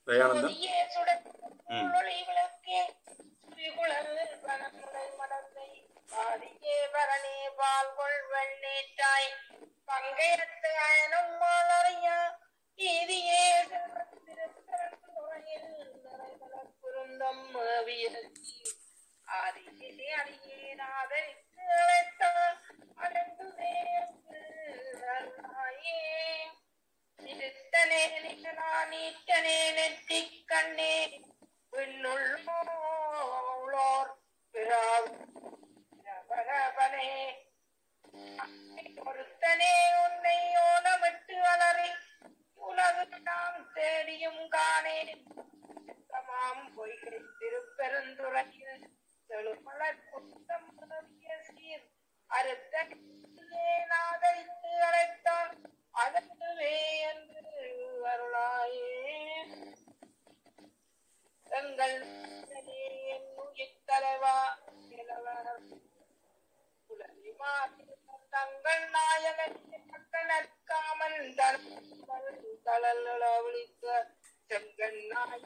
தயானந்தம் ஒளியே சுடர் ம். ஒளி விளக்கே சுரிகுழல் வனமுலை மடந்தை பாதியே பரணே பால்கொள் வெள்ளேற்றாய் பங்கையத்து அயனும் மலரையா ஈதியே திருத்தரத்துறையில் நிறைமலர் குருந்தம் மேவியசி ஆதியிலே அடியேன் ஆதரித்து அழைத்தால் அடைந்துதே அருளாயே நிறுத்தனே நிகழானீட்டனே நெற்றிக் கண்ணே விண்ணுள்ளோர் பிரபலபனே ஒருத்தனே உன்னை ஓலமிட்டு வளரை உலகு நாம் தேடியும் காணேன் சுத்தமாம் பொய்கை திருப்பெருந்துறையில் செழுமலர் குத்தம் முதலிய சீர் அறுத்த ஆதரித்து அழைத்தான் அதற்குவே என்று அருளாயே எங்கள் நாதனே, என் உயிர் தலைவா நிலவர தங்கள் நாயகன் மக்களற்காமல் தளவிழிக்க செங்கன்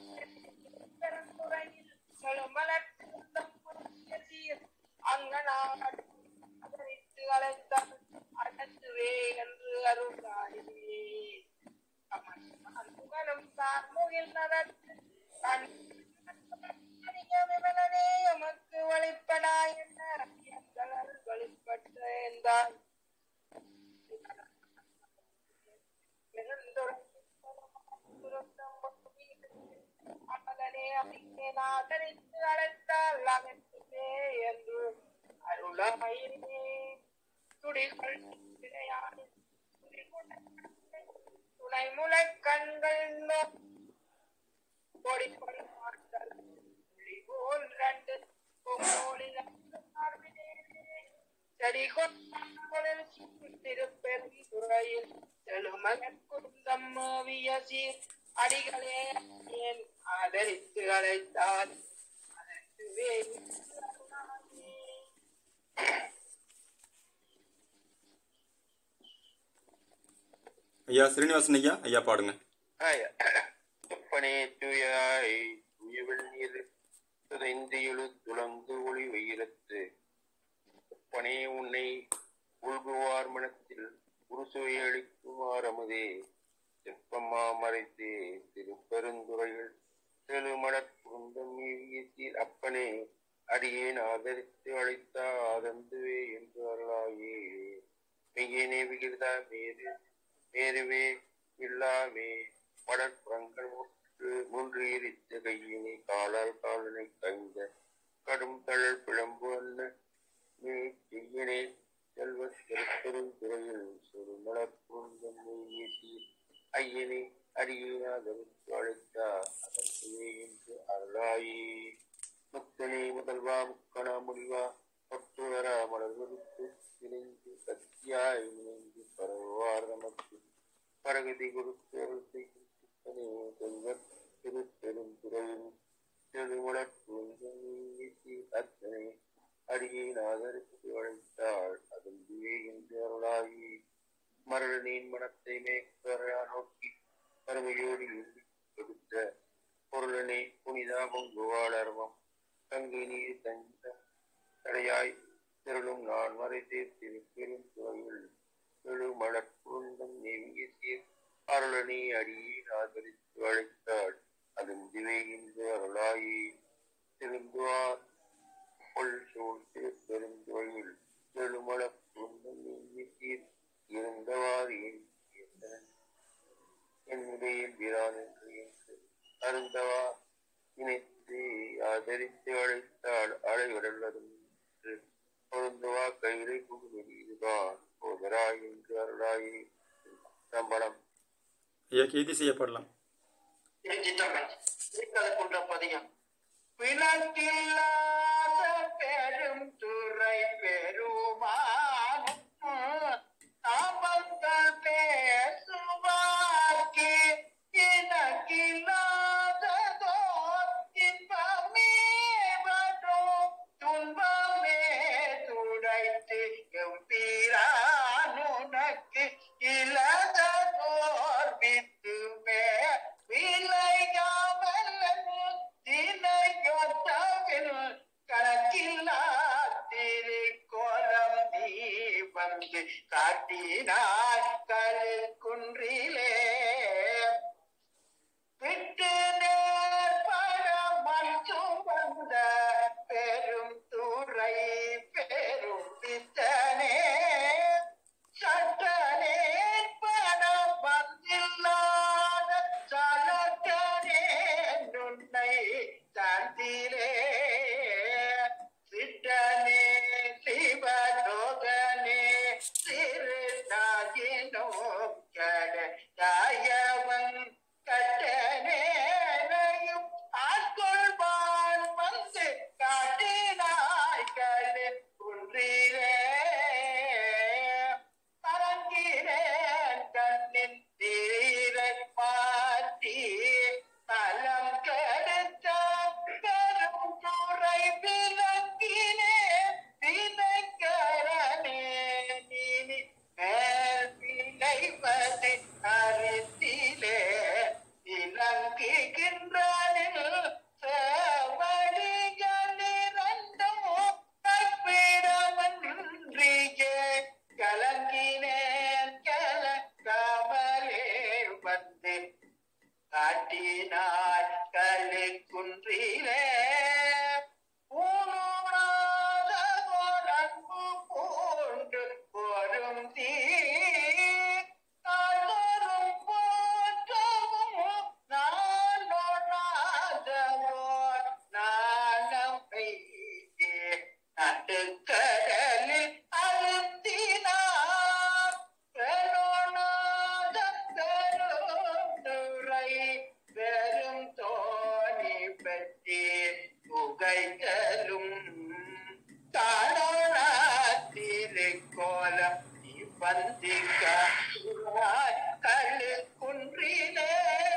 நாயகன் செழுமலர் சீர் அங்கனாடு அதரித்து அழைத்தால் அடத்துவே என்று அருளாயே அன்புகளும் கார்முகில் நடத்து கண் விமலனே எமக்கு வழிபடாய் என்ன எங்களல் வழிபட்ட என்றாய் அமலனே அமைக்கே ஆதரித்து அழைத்தால் அகற்றுமே என்று அருளாயினே துடிகள் கிடையாது துணை முளை கண்கள் கொடி கொடி மாட்டல் புலி போல் ரெண்டு பொங்கோலில் செடி கொண்டில் திருப்பெருந்துறையில் செழுமகன் குந்தம் மேவிய சீர் அடிகளே ஏன் ஆதரித்து அழைத்தால் அதற்குவே ஐயா ஸ்ரீனிவாசன் ஐயா ஐயா பாடுங்க ஆய. அப்பனே தூயாய் தூய வெந்நீர் துதைந்து எழு துளந்து ஒளி வெயிலத்து அப்பனே உன்னை உள்குவார் மனத்தில் உருசுவை அளிக்குமார் அமுதே செப்பம்மா மறைத்தே திருப்பெருந்துறையில் செழுமலர் குந்தம் மீவிய சீர் அப்பனே அடியேன் ஆதரித்து அழைத்தா ஆதந்துவே என்று அருளாயே மெய்யனே விகிர்தா மேரு மேருவே இல்லாமே வடற்புறங்கள் முற்று மூன்று எரித்த கையினை காலால் காலனை கைந்த கடும் தழல் பிழம்பு அன்ன நீ செய்யனே செல்வ திருப்பெரும் துறையில் சொரு மலர்பூந்தம் நீசி ஐயனே அடியேனாதற்கு அழைத்தா அதற்குவே என்று அருளாயே முத்தனே முதல்வா முக்கணா முடிவா ஒட்டுவரா மலர்வெடுத்து இணைந்து சத்தியாய் இணைந்து பரவார் நமக்கு பரகதி கொடுத்து அருள் செய்யும் சித்தனே செல்வர் திருப்பெருந்துறையில் செழுமுடற் பூந்தம் நீசி அத்தனை அடியின் ஆதரித்து அழைத்தாள் அதுவே என்று அருளாயி மரணின் மனத்தை மேற்கரையா நோக்கி பருமையோடு எழுதி கொடுத்த பொருளனே புனிதா பொங்குவாளர்வம் தங்கை நீர் தந்த தடையாய் திருளும் நான் மறைத்தே திருப்பெரும் துறையில் எழுமலர் குருந்தம் நெவிய சீர் அருளனே அடியின் ஆதரித்து அழைத்தாள் அதன் திவை என்று அருளாயி திருந்துவார் கொள் சூழ் திருப்பெருந்துறையில் எழுமலர் குருந்தம் நெவிய சீர் இருந்தவாறு என்னுடைய பிரான் என்று என்று அருந்தவா நினைத்து ஆதரித்து அழைத்தாள் அழைவரல்லதும் என்று பொருந்தவா கையிலை புகுவது இதுதான் போதராய் என்று அருளாயி சம்பளம் ஐயா கீதி செய்ய பாடலாம் போன்ற பதியம் விளக்கில்லாத பெரும் துறை பெருமானும் தாபங்கள் பேசுவார்க்கு இனக்கில்லாததோர் இன்பமே வரும் துன்பமே துடைத்து எம்பீரானுனக்கு இலதோர் வித்துமே விளையாம் வந்து காட்டினார் கழுக்குன்றிலே விட்டு நேர்படம் மட்டும் வந்த பெரும் துறை பெரும் பித்தனே சட்டனே பணம் வந்தில்லாத சலக்கனே நுண்ணை சாந்திலே சிட்டனே சிவலோகனே சிறு நாயினோ கட தாயவன் கட்டனேனையும் ஆட்கொள்வான் வந்து காட்டினாய்களின் குன்றிலே பரங்கிறேன் கண்ணின் தீரை மாற்றி நலம் கெடுத்த பெரும் துறை விளங்கினே வினைக்கரனே நீ மேல் விளைவது அரிசிலே இலங்குகின்றனில் சேவடிகளிரண்டும் கைப்பிடமன்றியே கலங்கினேன் கலங்காமலே வந்து காட்டினார் கலிக்குன்றிலே ஊனுணாததோர் அன்பு பூண்டு பொருந்தி காதரும் போற்றவும் நானோடாதவோர் நாணமை நடுக்கடலில் அழுத்தினார் பெருநாத பெருந்துரை பெரும் தோணி பற்றி புகைதலும் திருக்கோலம் வந்திக்க கழு குன்றிலே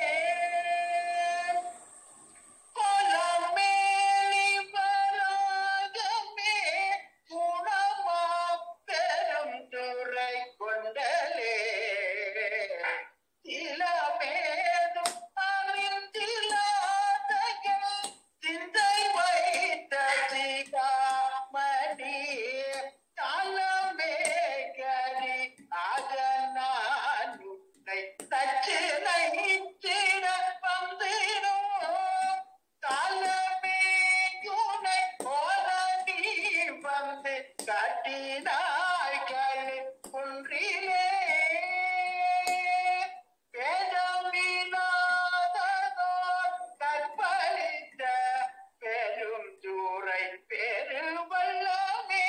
கொலமேலி வராகமே குணமா பெரும் துறை கொண்டலே இளமேதும் அறிந்தில்லாதகள் சிந்தை வைத்த சிகாமணி காலமே கரி ஆக நான் உன்னை தச்சு நைத்திட வந்திடும் காலமே யுனை போல நீ வந்து காட்டினாய் கழு குன்றிலே வேதமில்லாததோர் கற்பழித்த பெரும் தூரை பெருவல்லமே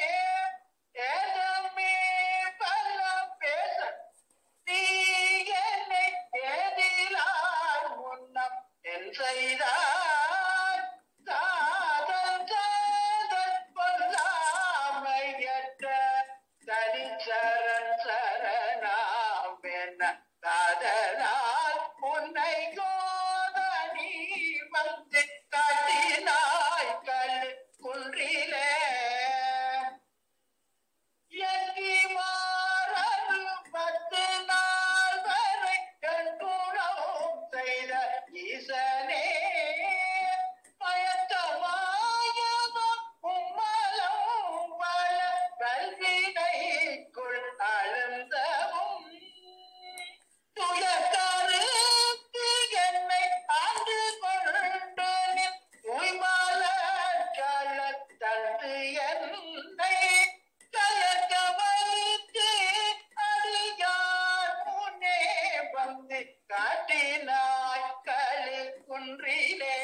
ஏதமே பல பேச நீ என்னை தேடிலார் முன்னம் என் செய்தார் காதல் காதல் பொல்லாமையற்ற தனிச்சரண் சரணாம் என்ன காதலால் உன்னை கோத நீ வந்து காட்டினாய் கல் குன்றிலே எங்கி மாறரு பத்து நாள் வரை கண்குணம் செய்த ஈசனே பயத்தமாயதோ உம்மலம் பல கல்வினைக்குள் அழுந்தவும் துயக்கருத்து என்னை ஆண்டு கொண்டு நின் உய்மலர் கள்ளத் தந்து என்னை கலக்க வைத்து அடியார் முன்னே வந்து காட்டினாய் களி குன்றிலே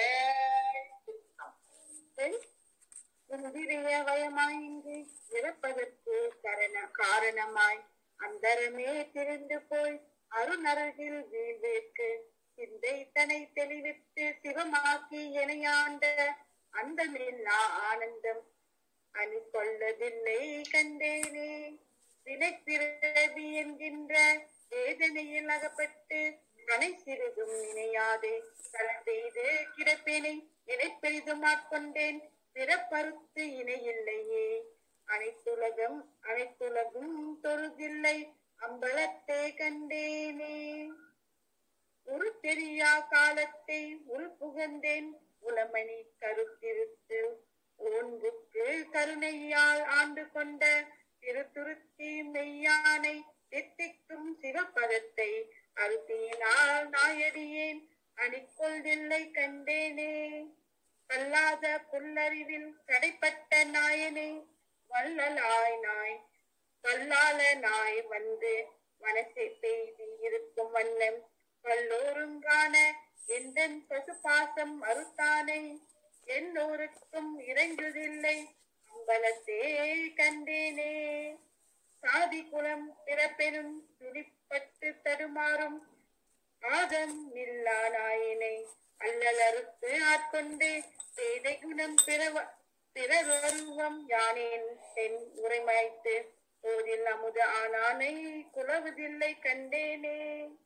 இந்திரிய வயமாயின்றி இறப்பதற்கு கரண காரணமாய் அந்தரமே திரிந்து போய் அருணருகில் வீழ்வேற்கு சிந்தை தனை தெளிவித்து சிவமாக்கி எனையாண்ட அந்த நா ஆனந்தம் அணி கொள்ளதில்லை கண்டேனே வினைப்பிறவி என்கின்ற வேதனையில் அகப்பட்டு கனை சிறிதும் நினையாதே கலந்தெய்து கிடப்பேனை இணைப்பெரிதும் ஆட்கொண்டேன் பிறப்பறுத்து இணையில்லையே அனைத்துலகம் அனைத்துலகும் தொழுதில்லை அம்பலத்தை கண்டேனே உரு தெரியா காலத்தை உள் புகந்தேன் உளமணி கருத்திருத்து ஓன்புக்கு கருணையால் ஆண்டு கொண்ட திருத்துருத்தி மெய்யானை தித்திக்கும் சிவபதத்தை அறுத்தியினால் நாயடியேன் அணிக்கொள்தில்லை கண்டேனே கல்லாத புல்லறிவில் தடைப்பட்ட நாயனே வள்ளலாய் நாய் வல்லால நாய் வந்து மனசை பெய்தி இருக்கும் வண்ணம் பல்லோருங்கான எந்தன் பசுபாசம் மறுத்தானை எல்லோருக்கும் இறங்குதில்லை அம்பலத்தே கண்டேனே சாதி குலம் பிறப்பெனும் துடிப்பட்டு தடுமாறும் ஆதம் இல்லா நாயினை அல்லல் அறுத்து ஆட்கொண்டு பேதை குணம் பிறவ பிறருவம் யானேன் தென் உரைமாய்த்து போதில் அமுத ஆனானை குலவுதில்லை கண்டேனே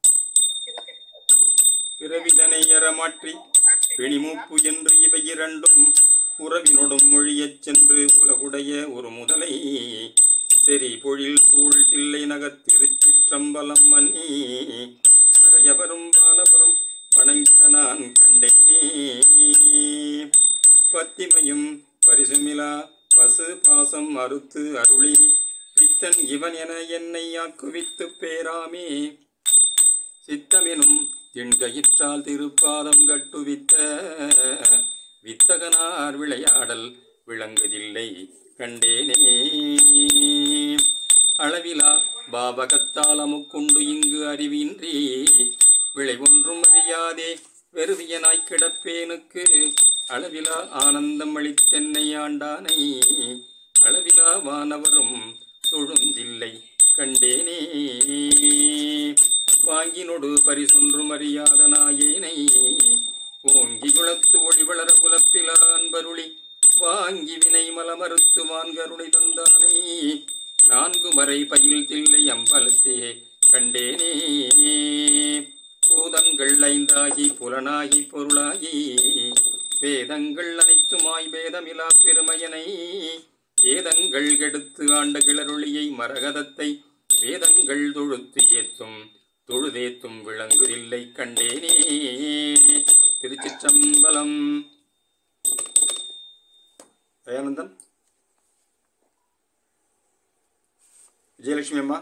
பிறவிதனை அறமாற்றி பிணிமூப்பு என்று இவை இரண்டும் உறவினொடும் மொழியச் சென்று உலகுடைய ஒரு முதலை செறி பொழில் சூழ் தில்லை நகர் திருச்சிற்றம்பலம் மன்னி மறையவரும் வானவரும் வணங்கிட நான் கண்டேனே பத்திமையும் பரிசுமிலா பசு பாசம் அறுத்து அருளி பித்தன் இவன் என என்னை ஆக்குவித்து பேராமே சித்தமெனும் திண்கயிற்றால் திருப்பாதம் கட்டுவித்த வித்தகனார் விளையாடல் விளங்குதில்லை கண்டேனே அளவிலா பாவகத்தால் அமுக்குண்டு இங்கு அறிவின்றி விளை ஒன்றும் அறியாதே வெறுவியனாய் கிடப்பேனுக்கு அளவிலா ஆனந்தம் அளித்தென்னை ஆண்டானை அளவிலா வானவரும் தொழுந்தில்லை கண்டேனே பாங்கினொடு பரிசொன்றும் அறியாத நாயேனை ஓங்கி குளத்து ஒளி வளர உலப்பிலா அன்பருளி வாங்கி வினை மலமறுத்து வான்கருணை தந்தானை நான்கு மறை பயில் தில்லை அம்பலத்தே கண்டேனே பூதங்கள் ஐந்தாகி புலனாகி பொருளாகி வேதங்கள் அனைத்துமாய் பேதமிலா பெருமையனை வேதங்கள் கெடுத்து ஆண்ட கிளருளியை மரகதத்தை வேதங்கள் தொழுத்து ஏத்தும் தொழுதேத்தும் விளங்குதில்லை கண்டேனே திருச்சிற்றம்பலம் தயானந்தன் விஜயலட்சுமி அம்மா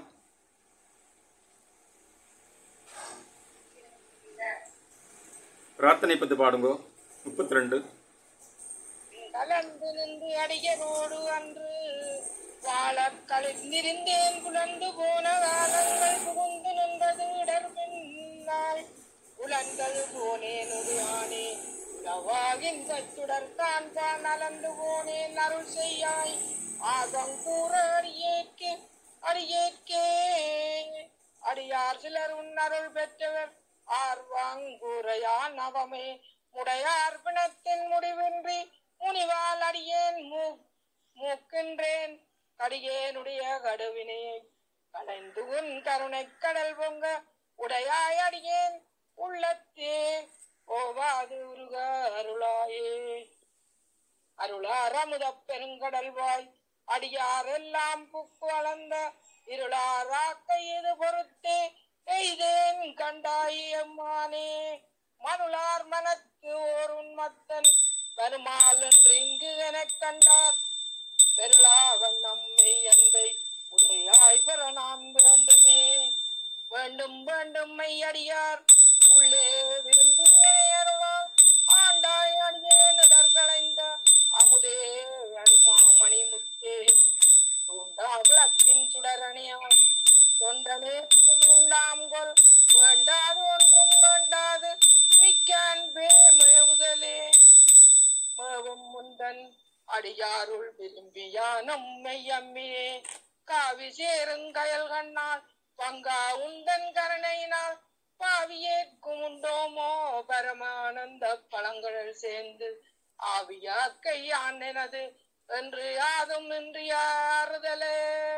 பிரார்த்தனை பத்து பாடுங்கோ முப்பத்தி ரெண்டு கலந்து நின்று அடியனோடு அன்று வாழக் கழிந்திருந்தேன் புலந்து போன காலங்கள் புகுந்து நின்றது இடர் பின்னால் புலன்கள் போனேன் ஒரு ஆனே உலவாகின்ற சுடர் தான் தான் அலந்து போனேன் அருள் செய்யாய் ஆகம் கூற அடியேற்கே அடியேற்கே அடியார் சிலர் உன் அருள் பெற்றவர் ஆர்வாங்கூரையா நவமே முடையார் பிணத்தின் முடிவின்றி முனிவால் அடியேன் மூ மூக்கின்றேன் கடியேனுடைய கடுவினையை கலைந்து உன் கருணை கடல் பொங்க உடையாய் அடியேன் உள்ளத்தே ஓவாது உருக அருளாயே அருளார் அமுத பெருங்கடல் வாய் அடியார் எல்லாம் புக்கு அளந்த இருளாராக்கை இது பொறுத்தே எய்தேன் கண்டாய் அம்மானே மருளார் மனத்து ஓர் உன்மத்தன் வருமால் என்று இங்கு எனக் கண்டார் பெருளாவன் நம்மை எந்தை உடையாய் பெற நான் வேண்டுமே வேண்டும் வேண்டும் மையடியார் உள்ளே விருந்து அருளார் ஆண்டாய் அடியேன் இடர் களைந்த அமுதே அருமாமணி முத்தே தூண்டா விளக்கின் சுடரணியாய் தொண்டனே உண்டாம் கொல் வேண்டாது ஒன்றும் வேண்டாது மிக்க அன்பே மேவுதலே மேவும் முந்தன் அடியாருள் விரும்பியானும் மெய்யம்மியே காவி சேருங்கயல் கண்ணால் பங்கா உந்தன் கருணையினால் பாவியேற்கும் உண்டோமோ பரமானந்த பழங்கள் சேர்ந்து ஆவியாக்கையான் எனது என்று யாதும் இன்றி ஆறுதலே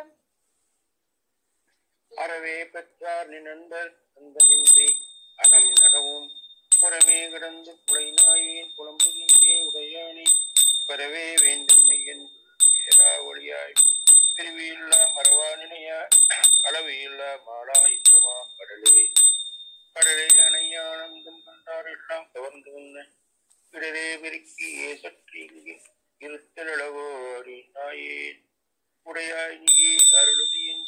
அறவே பெற்றார் நினந்தர் அந்தமின்றி அகம் நகவும் புறமே கிடந்து புலை நாயேன் புலம்புகின்றே உடையானே பெறவே வேண்டும் மெய்யன் பேரா ஒளியாய் பிரிவியில்லா மரவா நினையாய் அளவையில்லா மாலா இந்தமா கடலே கடலே அணையானந்தம் கண்டார் எல்லாம் கவர்ந்து உன்ன இடரே பெருக்கி ஏசற்றி இங்கே இருத்தலவோ அடி நாயேன் உடையாய் நீயே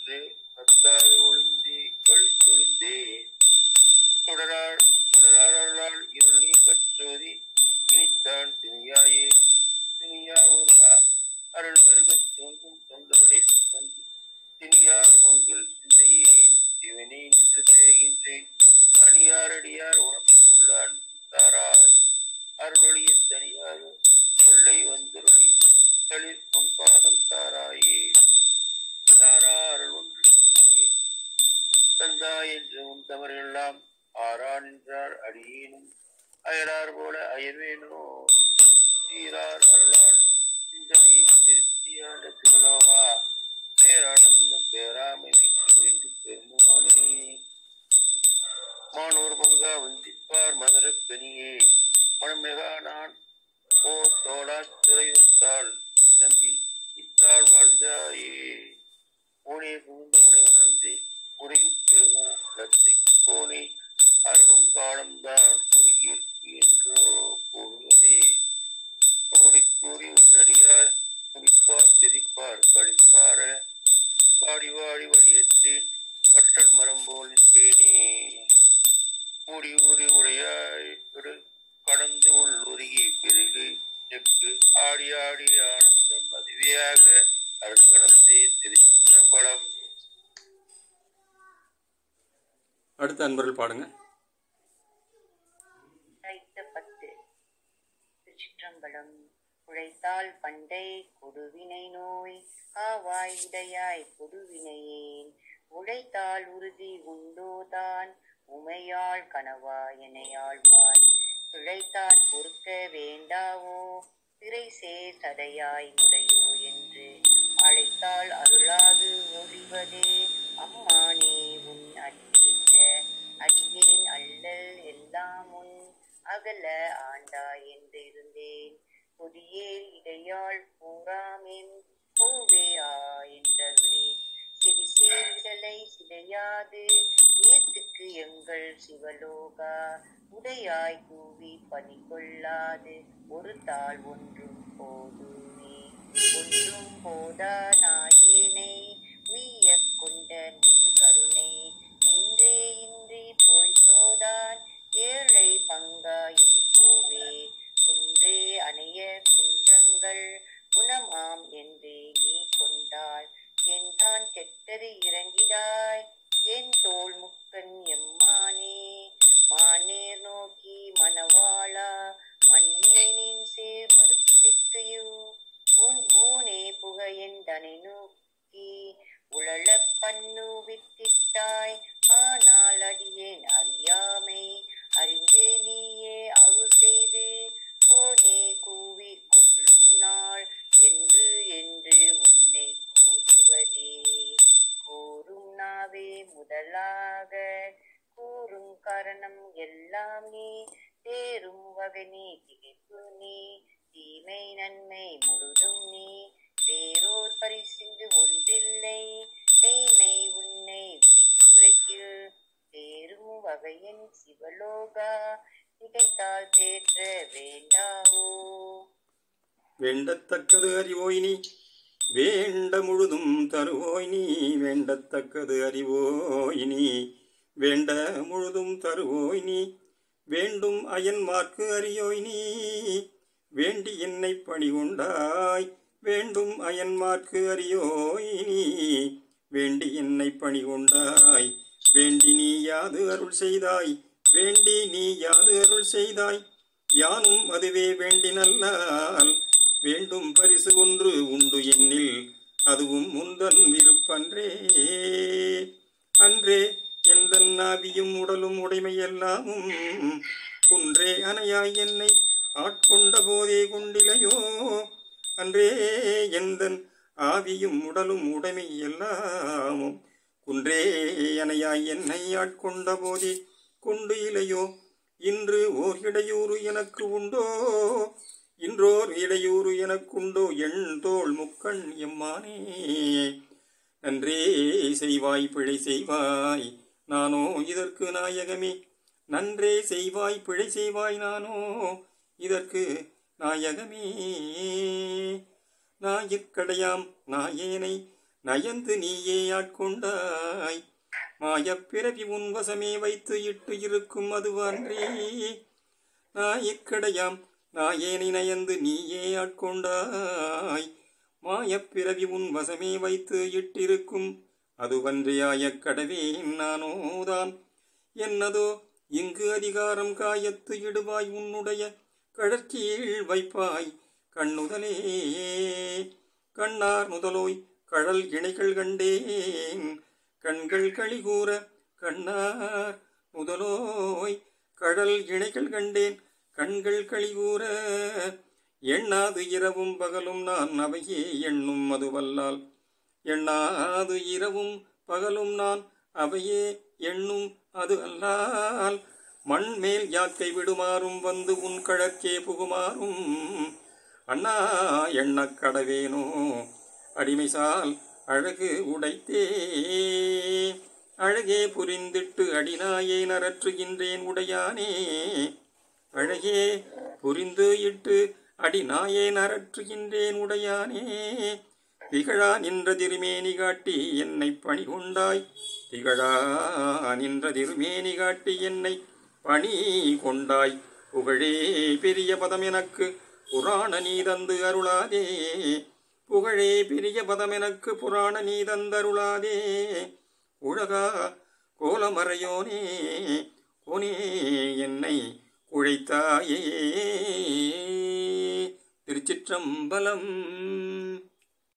என்று கத்தாது ஒளிந்தே கழித்தொழிந்தே சுடராள் சுடராளால் இருள் நீக்கச் சோதி இனித்தான் திணியாயே திணியா உருவா அருள் பெருகத் தோன்றும் தொண்டருடைய தந்து திணியார் மூங்கில் சிந்தையேன் சிவனே நின்று தேகின்றேன் அணியாரடியார் உனக்கு உள்ள அன்பு தாராய் அருளொளியில் தனியாக உள்ளை வந்துருளி தளிர் பொன்பாதம் தாராயே தாரா அருள் ஒன்று நீயே. தந்தாய் என்று உன் தவறெல்லாம் ஆறா நின்றார் அடியேனும் அயலார் போல அயர்வேனோ சீரார் அருளால் சிந்தனையை திருப்தியாண்ட திருளவா பேரானந்தம் பேராமை வைக்க வேண்டும் பெருமானே மானூர் பங்கா வந்திப்பார் மதுரக் கனியே மனமிகா நான் ஓர் தோடா துறையுத்தாள் நம்பி இத்தாள் வாழ்ந்தாயே ஊனே புகுந்து உனை உணர்ந்து உடகி பெருகும் லத்தை போனே அருளும் காலம்தான் புரியிற்கு என்றோ கூறுவதே கூடி கூறி உன்னடியார் குடிப்பார் சிரிப்பார் கழிப்பார பாடி வாடி வழியற்றேன் கட்டல் மரம் போல் நிற்பேனே மூடி ஊடி உடையாய் விடு கடந்து உள் உருகி பெருகு நெக்கு ஆடி ஆடி ஆனந்தம் அதுவேயாக அருள்களத்தே திருச்சிற்றம்பலம் அடுத்த அன்பர்கள் பாடுங்க உழைத்த பத்து திருச்சிற்றம்பலம் உழைத்தால் பண்டை கொடுவினை நோய் காவாய் இடையாய் கொடுவினையேன் உழைத்தால் உறுதி உண்டோதான் உமையாள் கனவா எனையாழ்வாய் பிழைத்தாற் பொறுக்க வேண்டாவோ திரை சேர் சடையாய் முறையோ என்று அழைத்தால் அருளாது ஒழிவதே அம்மானே உன் அடியிட்ட அடியேன் அல்லல் எல்லாம் உன் அகல ஆண்டா என்றிருந்தேன் கொடியேர் இடையாள் பூராமென் பூவே ஆ என்றருளே செடி சேர்விடலை சிதையாது ஏத்துக்கு எங்கள் சிவலோகா உடையாய் கூவி பணி கொள்ளாது ஒரு தாள் ஒன்றும் போதுமே ஒன்றும் போதா நாயேனை உய்ய கொண்ட நின் கருணை இன்றே இன்றி போய்த்தோதான் ஏழை பங்கா என் போவே குன்றே அணைய குன்றங்கள் குணமாம் என்றே நீ கொண்டாள் என் தான் கெட்டது இறங்கிடாய் என் தோள் முக்கன் எம்மானே மானேர் நோக்கி மணவாளா மண்ணேனின் சேர் மறுப்பித்தையோ உன் ஊனே புக என் தனை நோக்கி உழலப் பண்ணு வித்திட்டாய் ஆனால் அடியேன் அறியாமை அறிந்து நீயே அரு செய்து போனே கூவி கொள்ளும் நாள் என்று என்று உன்னை கூறுவதே கூறும் நாவே முதலாக கூறும் காரணம் எல்லாம் நீ தேரும் வகை நீ திகைப்பு நீ தீமை நன்மை முழுதும் நீ வேறோர் பரிசிந்து ஒன்றில்லை மெய்மை உன்னை விரித்துரைக்கு தேரும் வகையின் சிவலோகா திகைத்தால் தேற்ற வேண்டாவோ வேண்டத்தக்கது அறிவோய் நீ வேண்ட முழுதும் தருவோய் நீ வேண்டத்தக்கது அறிவோய் நீ வேண்ட முழுதும் தருவோய் நீ வேண்டும் அயன்மார்க்கு அறியோய் நீ வேண்டி என்னை பணி கொண்டாய் வேண்டும் அயன்மார்க்கு அறியோய் நீ வேண்டி என்னை பணி கொண்டாய் வேண்டி நீ யாது அருள் செய்தாய் வேண்டி நீ யாது அருள் செய்தாய் யானும் அதுவே வேண்டினல்லால் வேண்டும் பரிசு ஒன்று உண்டு என்னில் அதுவும் முந்தன் விருப்பன்றே அன்றே எந்த நாவியும் உடலும் உடைமையெல்லாமும் குன்றே அணையாய் என்னை ஆட்கொண்ட போதே கொண்டிலையோ அன்றே எந்தன் ஆவியும் உடலும் உடைமை எல்லாமும் குன்றே அணையாய் என்னை ஆட்கொண்ட போதே கொண்டு இலையோ இன்று ஓர் இடையூறு எனக்கு உண்டோ இன்றோர் இடையூறு எனக்குண்டோ எண் தோள் முக்கண் எம்மானே நன்றே செய்வாய் பிழை செய்வாய் நானோ இதற்கு நாயகமே நன்றே செய்வாய் பிழை செய்வாய் நானோ இதற்கு நாயகமே நாயிற்கடையாம் நாயேனை நயந்து நீயே ஆட்கொண்டாய் மாயப் பிறவி உன் வசமே வைத்து இட்டு இருக்கும் அதுவன்றே நாயிக்கடையாம் நாயேனை நயந்து நீயே ஆட்கொண்டாய் மாயப் பிறவி உன் வசமே வைத்து இட்டிருக்கும் அதுவன்றியாய கடவேன் நானோதான் என்னதோ இங்கு அதிகாரம் காயத்து இடுவாய் உன்னுடைய கழற்கீழ் வைப்பாய் கண்ணுதலே கண்ணார் முதலோய் கழல் இணைகள் கண்டேன் கண்கள் களிகூற கண்ணார் முதலோய் கடல் இணைகள் கண்டேன் கண்கள் களிகூற எண்ணாது இரவும் பகலும் நான் அவையே எண்ணும் அதுவல்லால் எண்ணாது இரவும் பகலும் நான் அவையே எண்ணும் அது அல்லால் மண் மேல் யாக்கை விடுமாறும் வந்து உன் கழற்கே புகுமாறும் அண்ணா எண்ணக் கடவேனோ அடிமைசால் அழகு உடைத்தே அழகே புரிந்திட்டு அடிநாயே நரற்றுகின்றேன் உடையானே அழகே புரிந்து இட்டு அடிநாயே நரற்றுகின்றேன் உடையானே திகழா நின்ற திருமேனி காட்டி என்னை பணி கொண்டாய் திகழா நின்ற திருமேனி காட்டி என்னை பணி கொண்டாய் புகழே பெரிய பதம் எனக்கு புராண நீ தந்து அருளாதே புகழே பெரிய பதம் எனக்கு புராண நீ தந்தருளாதே உலகா கோலமறையோனே கோனே என்னை குழைத்தாயே திருச்சிற்றம்பலம்